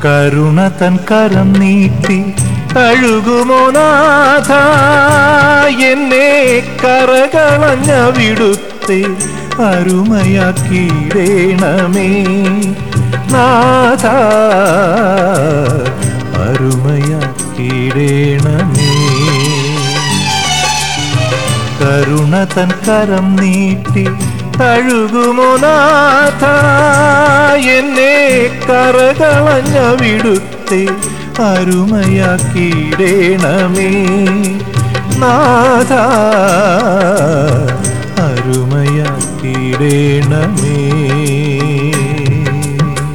കരുണ തൻ കരം നീട്ടി കഴുകുമോ നാഥ എന്നെ കരകളഞ്ഞ വിടുത്തെ അരുമയാക്കിയിടേണമേ നാഥ അരുമയാക്കിയിടേണമേ കരുണ തൻ കരം നീട്ടി കഴുകുമോ നാഥ എന്നെ കരകളഞ്ഞ വിടുത്തെ അരുമയാക്കിയിടേണമേ നാഥ അരുമയാക്കിയിടേണമേ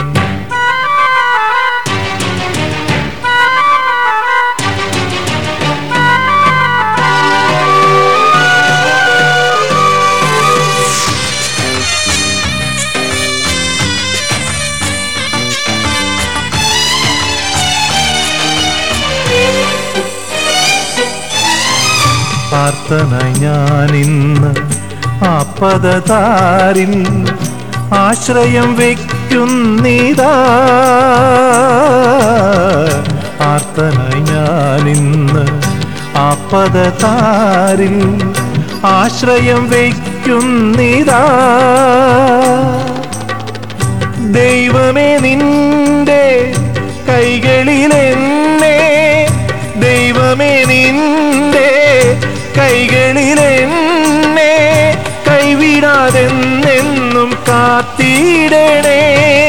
പ്രാർത്ഥനായി ഞാനിന്ന് ആ പദതാരിൽ ആശ്രയം വയ്ക്കുന്നിതാ പ്രാർത്ഥനായി ഞാനിന്ന് ആ പദതാരിൽ ആശ്രയം വയ്ക്കുന്നിതാ ദൈവമേ നിന്റെ കൈകളിലെന്നെ ദൈവമേ നിന്റെ കൈകളിലെന്നെ കൈവിടാതെന്നെന്നും കാത്തിടണേ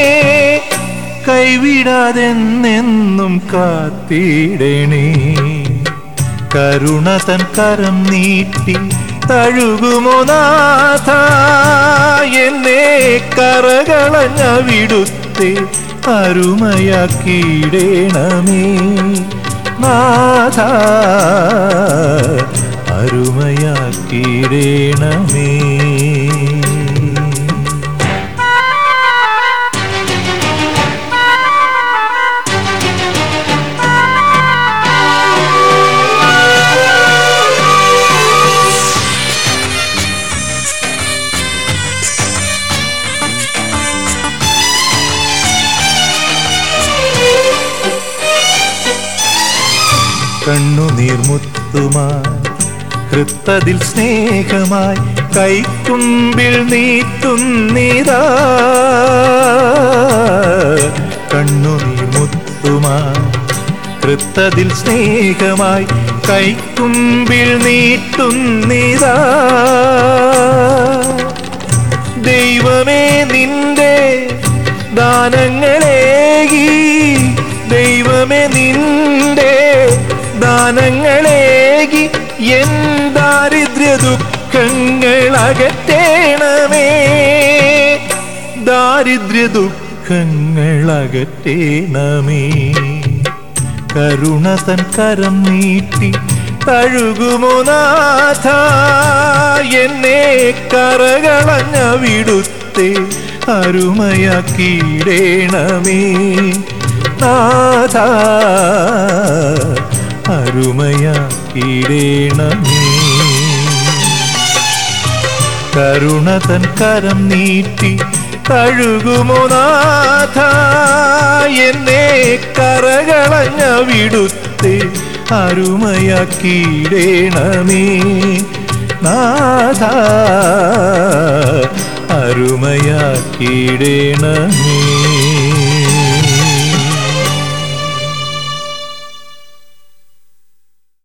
കൈവിടാതെന്നെന്നും കാത്തിടണേ കരുണ തൻ കരം നീട്ടി തഴുകുമോ നാഥ എന്നെ കരകളഞ്ഞ വിടുത്തെ അരുമയാക്കിയിടേണമേ നാഥ അരുമയാക്കിയിടേണമേ കണ്ണുനീർമുത്തുമായി ഹൃത്തതിൽ സ്നേഹമായി കൈക്കുമ്പിൽ നീട്ടുന്നിതാ കണ്ണുനീർമുത്തുമായി ഹൃത്തതിൽ സ്നേഹമായി കൈക്കുമ്പിൽ നീട്ടുന്നിതാ ദൈവമേ നിന്റെ ദാനങ്ങളേകി ദൈവമേ നിന്റെ ദാനങ്ങളേകി എൻ ദാരിദ്ര്യ ദുഃഖങ്ങൾ അകറ്റേണമേ ദാരിദ്ര്യ ദുഃഖങ്ങൾ അകറ്റേണമേ കരുണ തൻ കരം നീട്ടി തഴുകുമോ നാഥ എന്നെ കരകളഞ്ഞ വിടുത്തെ അരുമയാക്കിയിടേണമേ നാഥ അരുമയാക്കിയിടേണമേ കരുണ തൻ കരം നീട്ടി കഴുകുമോ നാഥ എന്നെ കരകളഞ്ഞ വിടുത്തെ അരുമയാക്കിയിടേണമേ നാഥ അരുമയാക്കിയിടേണമേ